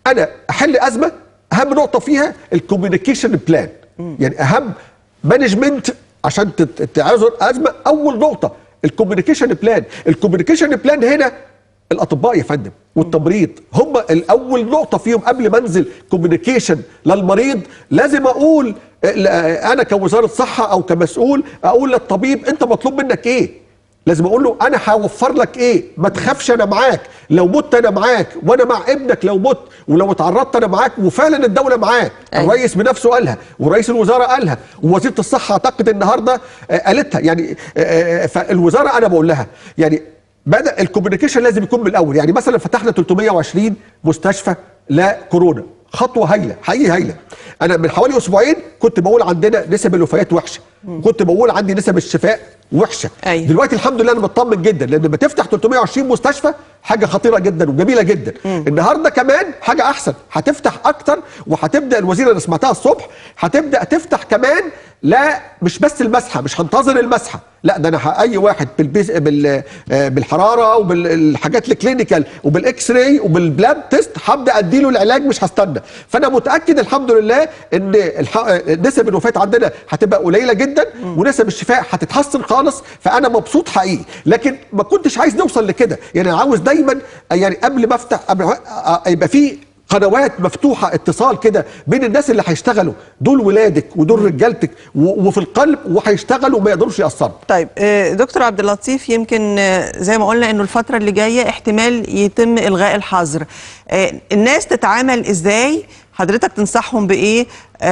انا احل ازمه اهم نقطه فيها الكوميونيكيشن بلان يعني اهم مانجمنت عشان تت- تعزل ازمه اول نقطه الكوميونيكيشن بلان الكوميونيكيشن بلان هنا الاطباء يا فندم والتمريض هم الاول نقطه فيهم قبل ما انزل كوميونيكيشن للمريض لازم اقول آه، انا كوزاره صحه او كمسؤول اقول للطبيب انت مطلوب منك ايه لازم اقول له انا هوفر لك ايه ما تخافش انا معاك لو مت انا معاك وانا مع ابنك لو مت ولو اتعرضت انا معاك وفعلا الدوله معاك أيوة. الرئيس بنفسه قالها ورئيس الوزراء قالها ووزيره الصحه اعتقد النهارده آه، قالتها يعني آه، آه، فالوزاره انا بقول لها يعني بدا الكوميونيكيشن لازم يكون من الاول يعني مثلا فتحنا 320 مستشفى لا كورونا خطوه هايله حقيقي هايله انا من حوالي اسبوعين كنت بقول عندنا نسب الوفيات وحشه كنت بقول عندي نسب الشفاء وحشه أيوة. دلوقتي الحمد لله انا مطمن جدا لان لما تفتح 320 مستشفى حاجه خطيره جدا وجميله جدا النهارده كمان حاجه احسن هتفتح اكتر وهتبدا الوزيره اللي سمعتها الصبح هتبدا تفتح كمان لا مش بس المسحه مش هنتظر المسحه لا ده انا ه- اي واحد بالبيز بال آه، بالحراره وبالحاجات الكلينيكال وبالاكس راي وبالبلاد تيست هبدا اديله العلاج مش هستنى فانا متاكد الحمد لله ان الح... آه، نسب الوفاه عندنا هتبقى قليله جدا ونسب الشفاء هتتحسن خالص فانا مبسوط حقيقي لكن ما كنتش عايز نوصل لكده يعني أنا عاوز دايما آه، يعني قبل ما افتح قبل ما- آه، يبقى في قنوات مفتوحه اتصال كده بين الناس اللي هيشتغلوا دول ولادك ودول رجالتك و- وفي القلب وهيشتغلوا وما يقدروش ياثروا طيب آه، دكتور عبد اللطيف يمكن آه، زي ما قلنا انه الفتره اللي جايه احتمال يتم الغاء الحظر آه، الناس تتعامل ازاي حضرتك تنصحهم بايه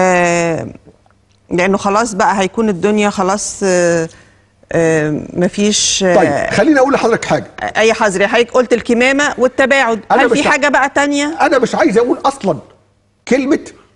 آه، لانه خلاص بقى هيكون الدنيا خلاص آه، آه، مفيش آه، طيب خليني اقول لحضرتك حاجه اي حظر حضرتك قلت الكمامه والتباعد أنا هل مش في ع- حاجه بقى تانية انا مش عايز اقول اصلا كلمه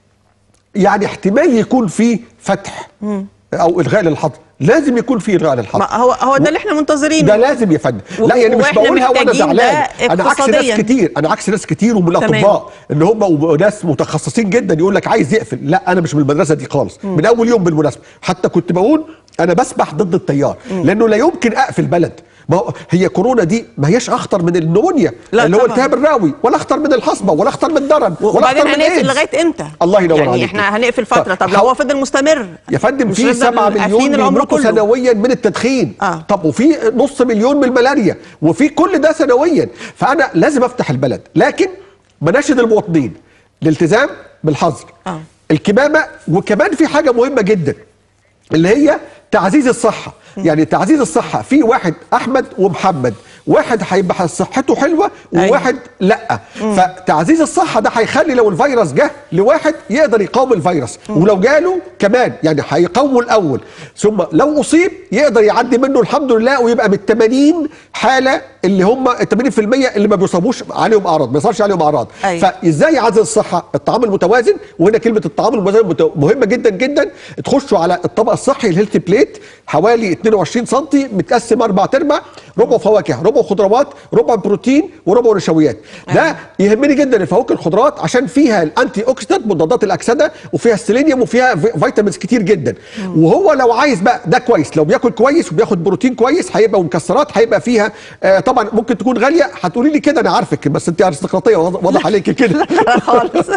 يعني احتمال يكون في فتح او الغاء للحظر لازم يكون في الغاء للحظر ما هو هو ده اللي احنا منتظرينه ده لازم يا فندم و- لا يعني مش وإحنا بقولها وانا محتاجين زعلان ده انا عكس ناس اقتصادياً. كتير انا عكس ناس كتير ومن تمام. الاطباء ان هم وناس متخصصين جدا يقول لك عايز يقفل لا انا مش من المدرسه دي خالص من اول يوم بالمناسبه حتى كنت بقول انا بسبح ضد التيار لانه لا يمكن اقفل بلد ما هو هي كورونا دي ما هياش اخطر من النمونيا لا اللي هو طبعاً. التهاب الراوي ولا اخطر من الحصبه ولا اخطر من الدرن ولا وبعدين اخطر من هنقفل ايدز لغايه امتى الله ينور يعني عليك. احنا هنقفل فتره طب طب لو هو فضل مستمر يا فندم مش في هنفضل 7 قافلين مليون العمر بيموتوا كله. سنويا من التدخين آه. طب وفي نص مليون من الملاريا وفي كل ده سنويا فانا لازم افتح البلد لكن بناشد المواطنين الالتزام بالحظر آه. الكمامه وكمان في حاجه مهمه جدا اللي هي تعزيز الصحه يعني تعزيز الصحه في واحد احمد ومحمد واحد هيبقى صحته حلوه أيوة. وواحد لا فتعزيز الصحه ده هيخلي لو الفيروس جه لواحد يقدر يقاوم الفيروس ولو جاله كمان يعني هيقاومه الاول ثم لو اصيب يقدر يعدي منه الحمد لله ويبقى من 80 حاله اللي هم 80% اللي ما بيصابوش عليهم اعراض ما يصابش عليهم اعراض أيوة. فازاي يعزز الصحه الطعام المتوازن وهنا كلمه الطعام المتوازن مت- مهمه جدا جدا تخشوا على الطبق الصحي الهيلثي بليت حوالي 22 سم متقسم اربع ارباع ربع فواكه ربع خضروات ربع بروتين وربع نشويات ده يهمني جدا الفواكه الخضروات عشان فيها الانتي اوكسيدانت مضادات الاكسده وفيها السيلينيوم وفيها في- فيتامينز كتير جدا وهو لو عايز بقى ده كويس لو بياكل كويس وبياخد بروتين كويس هيبقى ومكسرات هيبقى فيها آه طبعا ممكن تكون غاليه هتقولي لي كده انا عارفك بس انت ارستقراطيه واضح واضح عليك كده خالص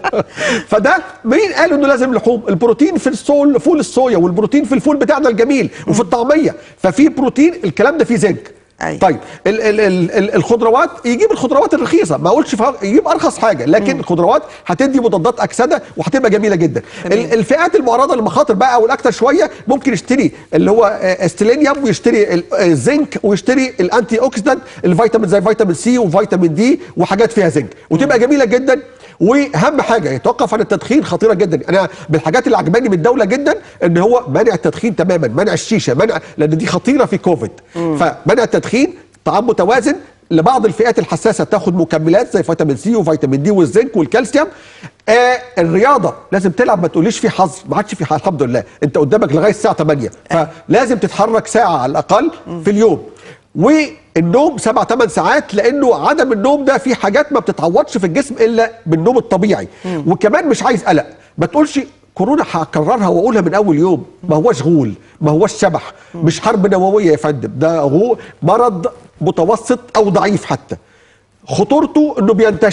فده مين قال انه لازم لحوم البروتين في السول فول الصويا والبروتين في الفول بتاعنا الجميل وفي الطعميه ففي بروتين الكلام ده فيه زنك أيوة. طيب ال ال ال ال الخضروات يجيب الخضروات الرخيصه ما اقولش فا- يجيب ارخص حاجه لكن الخضروات هتدي مضادات اكسده وهتبقى جميله جدا تمام. ال- الفئات المعرضه للمخاطر بقى او الاكثر شويه ممكن يشتري اللي هو آه، استيلينيوم ويشتري ال- آه، الزنك ويشتري الانتي اوكسيدانت الفيتامين زي فيتامين سي وفيتامين دي وحاجات فيها زنك وتبقى جميله جدا واهم حاجه يتوقف عن التدخين خطيره جدا انا من الحاجات اللي عجباني من الدوله جدا ان هو منع التدخين تماما منع الشيشه منع لان دي خطيره في كوفيد فمنع التدخين طعام متوازن لبعض الفئات الحساسه تاخد مكملات زي فيتامين سي وفيتامين دي والزنك والكالسيوم آه الرياضه لازم تلعب ما تقوليش في حظ ما عادش في حظ الحمد لله انت قدامك لغايه الساعه 8 فلازم تتحرك ساعه على الاقل في اليوم والنوم سبع ثمان ساعات لانه عدم النوم ده في حاجات ما بتتعوضش في الجسم الا بالنوم الطبيعي وكمان مش عايز قلق ما تقولش كورونا هكررها واقولها من اول يوم ما هوش غول ما هوش شبح مش حرب نوويه يا فندم ده غو مرض متوسط او ضعيف حتى خطورته انه بينتشر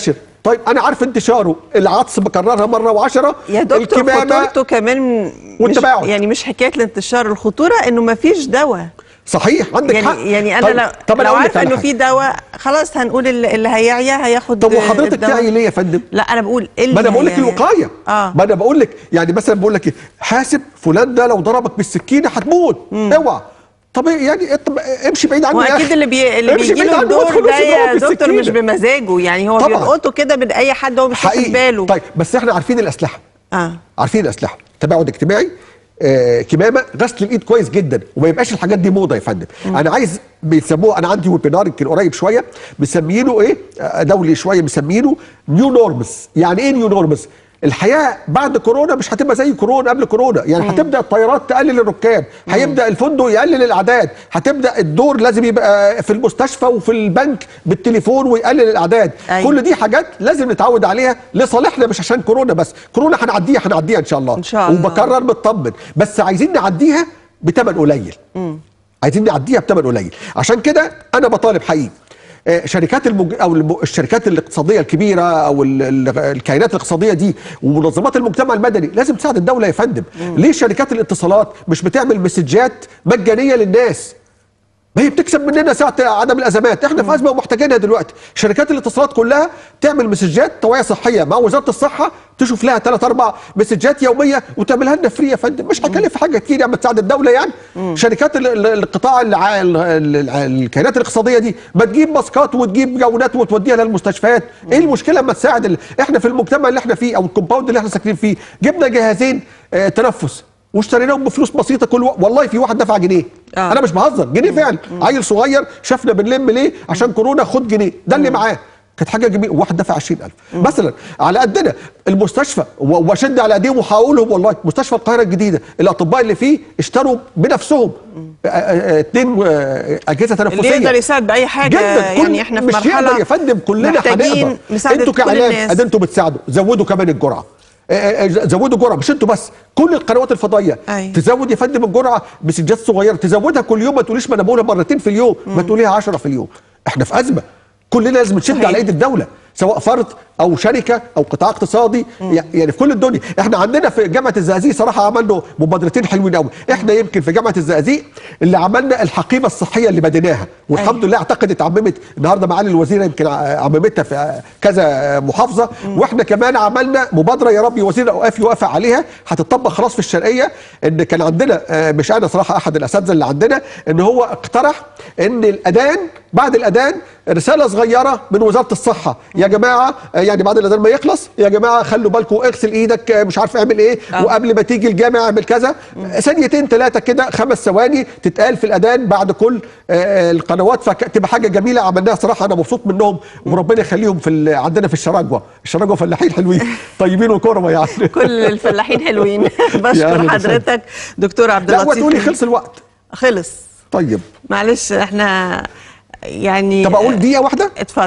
طيب انا عارف انتشاره العطس بكررها مره وعشرة يا دكتور الكمامه خطورته كمان مش والتباعد. يعني مش حكايه الانتشار الخطوره انه ما فيش دواء صحيح عندك حق يعني يعني انا طيب- لو, طب أنا لو أقول لك عارفه على انه حاجة. في دواء خلاص هنقول اللي اللي هيعيا هياخد طب وحضرتك الدواء. تعي ليه يا فندم لا انا بقول اللي ما انا بقول لك هيعيا. الوقايه اه ما انا بقول لك يعني مثلا بقول لك ايه حاسب فلان ده لو ضربك بالسكينه هتموت اوعى طب إيه يعني طب امشي بعيد عني يا واكيد أخي. اللي بي... اللي امشي بيجي بعيد له عني، ما الدور تخلوش ده يا يضربك دكتور مش بالسكينة. بمزاجه يعني هو طبعاً. بيلقطه كده من اي حد هو مش واخد حقيقي باله طيب بس احنا عارفين الاسلحه اه عارفين الاسلحه تباعد اجتماعي آه، كمامه غسل الايد كويس جدا وما يبقاش الحاجات دي موضه يا فندم انا عايز بيسموه انا عندي ويبينار يمكن قريب شويه مسمينه ايه آه، دولي شويه مسمينه نيو نورمز يعني ايه نيو نورمز الحياه بعد كورونا مش هتبقى زي كورونا قبل كورونا يعني هتبدا الطيارات تقلل الركاب هيبدا الفندق يقلل الاعداد هتبدا الدور لازم يبقى في المستشفى وفي البنك بالتليفون ويقلل الاعداد أيوة. كل دي حاجات لازم نتعود عليها لصالحنا مش عشان كورونا بس كورونا هنعديها هنعديها ان شاء الله إن شاء الله. وبكرر مطمن بس عايزين نعديها بثمن قليل عايزين نعديها بثمن قليل عشان كده انا بطالب حقيقي آه، شركات المج... او الم... الشركات الاقتصاديه الكبيره او ال... ال... الكيانات الاقتصاديه دي ومنظمات المجتمع المدني لازم تساعد الدوله يا فندم ليه شركات الاتصالات مش بتعمل مسجات مجانيه للناس ما هي بتكسب مننا ساعة عدم الأزمات احنا في أزمة ومحتاجينها دلوقتي شركات الاتصالات كلها تعمل مسجات توعية صحية مع وزارة الصحة تشوف لها ثلاث أربع مسجات يومية وتعملها لنا فري يا فندم مش هكلف حاجة كتير يعني تساعد الدولة يعني شركات ال- ال- القطاع الع... ال- ال- الكيانات الاقتصادية دي ما تجيب ماسكات وتجيب جونات وتوديها للمستشفيات ايه المشكلة ما تساعد ال... احنا في المجتمع اللي احنا فيه او الكومباوند اللي احنا ساكنين فيه جبنا جهازين آه تنفس واشتريناهم بفلوس بسيطه كل و... والله في واحد دفع جنيه آه. آه. انا مش بهزر جنيه فعلا عيل صغير شافنا بنلم ليه عشان كورونا خد جنيه ده اللي معاه كانت حاجه جميله واحد دفع 20000 مثلا على قدنا المستشفى و- واشد على ايديهم وهقولهم والله مستشفى القاهره الجديده الاطباء اللي فيه اشتروا بنفسهم آه، آه، اتنين آه، اجهزه تنفسيه اللي يقدر يساعد باي حاجه جدا كل يعني احنا في مش مرحله يقدر يا فندم كلنا محتاجين هنقدر مساعده انتوا كل كاعلام الناس ادي انتوا بتساعدوا زودوا كمان الجرعه آه، آه، زودوا الجرعه مش انتوا بس كل القنوات الفضائيه أيوة. تزود يا فندم الجرعه مسجات صغيره تزودها كل يوم ما تقوليش ما انا بقولها مرتين في اليوم ما تقوليها 10 في اليوم احنا في ازمه كلنا لازم نشد صحيح. على ايد الدوله سواء فرد او شركه او قطاع اقتصادي يعني في كل الدنيا احنا عندنا في جامعه الزقازيق صراحه عملنا مبادرتين حلوين قوي احنا يمكن في جامعه الزقازيق اللي عملنا الحقيبه الصحيه اللي بديناها والحمد لله اعتقد اتعممت النهارده معالي الوزيره يمكن عممتها في كذا محافظه واحنا كمان عملنا مبادره يا رب وزير الاوقاف يوافق عليها هتطبق خلاص في الشرقيه ان كان عندنا آه، مش انا صراحه احد الاساتذه اللي عندنا ان هو اقترح ان الاذان بعد الاذان رساله صغيره من وزاره الصحه يا جماعه آه، يعني بعد الاذان ما يخلص يا جماعه خلوا بالكم اغسل ايدك آه، مش عارف اعمل ايه آه. وقبل ما تيجي الجامع اعمل كذا آه، ثانيتين ثلاثه كده خمس ثواني تتقال في الاذان بعد كل آه، القنوات فتبقى حاجه جميله عملناها صراحه انا مبسوط منهم وربنا يخليهم في ال- عندنا في الشراجوه الشراجوه فلاحين حلوين طيبين وكرمه يعني كل الفلاحين حلوين يا بشكر أهلا حضرتك دكتور عبد لا اللطيف وتقولي خلص الوقت خلص طيب معلش احنا يعني طب اقول دقيقه واحده اتفضل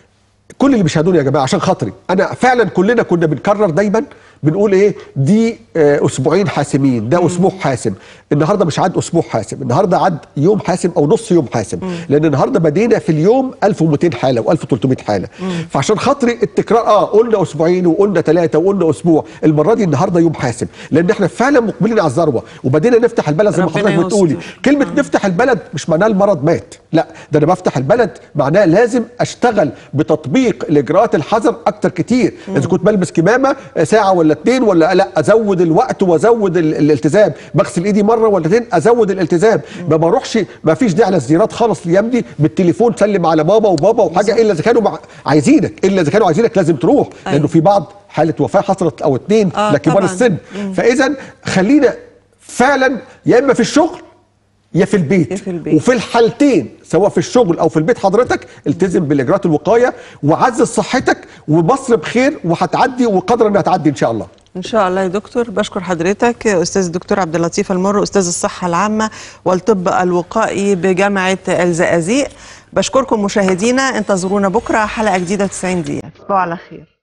كل اللي بيشاهدوني يا جماعه عشان خاطري انا فعلا كلنا كنا بنكرر دايما بنقول ايه دي آه، اسبوعين حاسمين ده اسبوع حاسم النهارده مش عاد اسبوع حاسم النهارده عاد يوم حاسم او نص يوم حاسم لان النهارده بدينا في اليوم 1200 حاله و1300 حاله فعشان خاطري التكرار اه قلنا اسبوعين وقلنا ثلاثه وقلنا اسبوع المره دي النهارده يوم حاسم لان احنا فعلا مقبلين على الذروه وبدينا نفتح البلد زي ما ربنا حضرتك بتقولي يستر. كلمة نفتح البلد مش معناها المرض مات لا ده انا بفتح البلد معناه لازم اشتغل بتطبيق الاجراءات الحذر اكتر كتير اذا كنت بلبس كمامة ساعة ولا اتنين ولا لا ازود الوقت وازود ال- الالتزام بغسل ايدي مرة ولا اتنين ازود الالتزام ما بروحش ما فيش داعي للزيارات خالص الايام دي بالتليفون سلم على ماما وبابا وحاجة الا اذا كانوا مع- عايزينك الا اذا كانوا عايزينك لازم تروح لانه أيوة. في بعض حالة وفاة حصلت او اتنين آه، لكبار طبعاً. السن فاذا خلينا فعلا يا اما في الشغل يا في البيت, يا في البيت. وفي الحالتين سواء في الشغل او في البيت حضرتك التزم بالاجراءات الوقايه وعزز صحتك ومصر بخير وهتعدي وقدر انها تعدي ان شاء الله ان شاء الله يا دكتور بشكر حضرتك استاذ الدكتور عبد اللطيف المر استاذ الصحه العامه والطب الوقائي بجامعه الزقازيق بشكركم مشاهدينا انتظرونا بكره حلقه جديده 90 دقيقه تصبحوا على خير